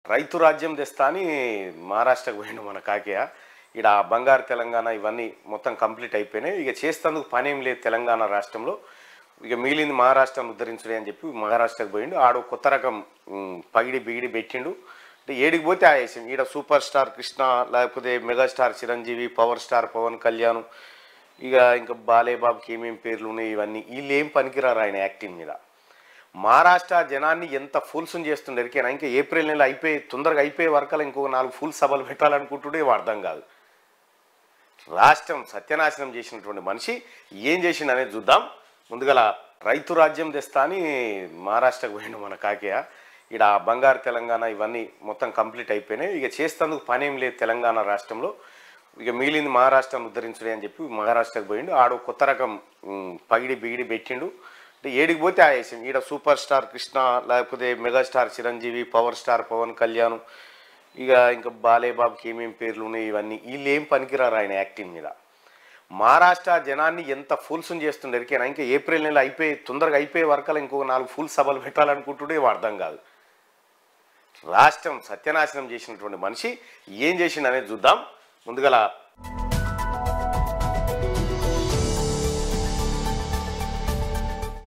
రైతు రాజ్యం తెస్తా అని మహారాష్ట్రకు పోయిండు మన కాకయ్య ఇక్కడ బంగారు తెలంగాణ ఇవన్నీ మొత్తం కంప్లీట్ అయిపోయినాయి ఇక చేస్తేందుకు పని ఏం లేదు తెలంగాణ రాష్ట్రంలో ఇక మిగిలింది మహారాష్ట్రాన్ని ఉద్ధరించుడే అని చెప్పి మహారాష్ట్రకు పోయిండు ఆడు కొత్త రకం ఉమ్, పగిడి బిగిడి పెట్టిండు అంటే ఏడికి పోతే ఆయేసం ఈడ సూపర్ స్టార్ కృష్ణ లేకపోతే megastar Chiranjeevi power star Pawan Kalyan ఇక ఇంకా బాలేబాబుకి ఏమేమి పేర్లు ఉన్నాయి ఇవన్నీ వీళ్ళు ఏం పనికిరారు ఆయన యాక్టింగ్ మీద మహారాష్ట్ర జనాన్ని ఎంత ఫుల్స్ చేస్తుండే ఎరికేనా ఇంకా ఏప్రిల్ నెల అయిపోయి తొందరగా అయిపోయే వరకల్లా ఇంకొక నాలుగు ఫుల్ సభలు పెట్టాలనుకుంటుండే ఏం అర్థం కాదు రాష్ట్రం సత్యనాశనం చేసినటువంటి మనిషి ఏం చేసిండు అనేది చూద్దాం ముందుగల రైతు రాజ్యం తెస్తా అని మహారాష్ట్రకు పోయిండు మన కాకయ్య ఇక్కడ బంగారు తెలంగాణ ఇవన్నీ మొత్తం కంప్లీట్ అయిపోయినాయి ఇక చేస్తేందుకు పని ఏం లేదు తెలంగాణ రాష్ట్రంలో ఇక మిగిలింది మహారాష్ట్రాన్ని ఉద్ధరించుడే అని చెప్పి మహారాష్ట్రకు పోయిండు ఆడు కొత్త రకం ఉమ్, పగిడి బిగిడి పెట్టిండు అంటే ఏడికి పోతే ఆయేసం ఈడ సూపర్ స్టార్ కృష్ణ లేకపోతే megastar Chiranjeevi power star Pawan Kalyan ఇక ఇంకా బాలేబాబుకి ఏమేమి పేర్లు ఉన్నాయి ఇవన్నీ వీళ్ళు ఏం పనికిరారు ఆయన యాక్టింగ్ మీద మహారాష్ట్ర జనాన్ని ఎంత ఫుల్స్ చేస్తుండే ఎరికేనా ఇంకా ఏప్రిల్ నెల అయిపోయి తొందరగా అయిపోయే వరకల్లా ఇంకొక నాలుగు ఫుల్ సభలు పెట్టాలనుకుంటుండే ఏం అర్థం కాదు రాష్ట్రం సత్యనాశనం చేసినటువంటి మనిషి ఏం చేసిండు అనేది చూద్దాం ముందుగల